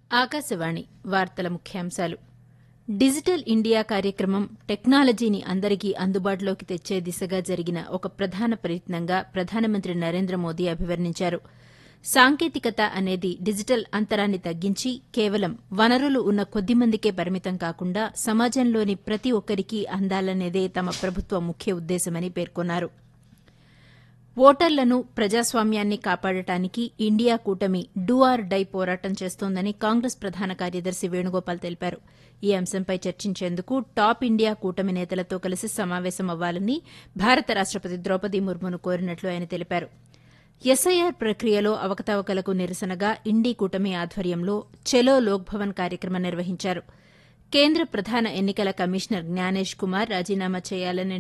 ఆకాశవాణి వార్తల ముఖ్యాంశాలు digital India కార్యక్రమం టెక్నాలజీని అందరికీ అందుబాటులోకి తెచ్చే దిశగా జరిగిన ఒక ప్రధాన ప్రయత్నంగా ప్రధానమంత్రి నరేంద్ర మోదీ అభివర్ణించారు సాంకేతికత అనేది డిజిటల్ అంతరాన్ని తగ్గించి కేవలం వనరులు ఉన్న కొద్దిమందికే పరిమితం కాకుండా సమాజంలోని ప్రతి ఒక్కరికీ అందాలనేదే తమ ప్రభుత్వ ముఖ్య ఉద్దేశమని పేర్కొన్నారు ఓటర్లను ప్రజాస్వామ్యాన్ని కాపాడటానికి ఇండియా కూటమి డూ ఆర్ డై పోరాటం చేస్తోందని కాంగ్రెస్ ప్రధాన కార్యదర్శి వేణుగోపాల్ తెలిపారు ఈ అంశంపై చర్చించేందుకు టాప్ ఇండియా కూటమి నేతలతో కలిసి సమావేశమవ్వాలని భారత రాష్టపతి ద్రౌపది ముర్మును కోరినట్లు ఆయన తెలిపారు ఎస్ఐఆర్ ప్రక్రియలో అవకతవకలకు నిరసనగా ఇండీ కూటమి ఆధ్వర్యంలో చెలో లోక్భవన్ కార్యక్రమం నిర్వహించారు కేంద్ర ప్రధాన ఎన్నికల కమిషనర్ జ్ఞానేష్ కుమార్ రాజీనామా చేయాలని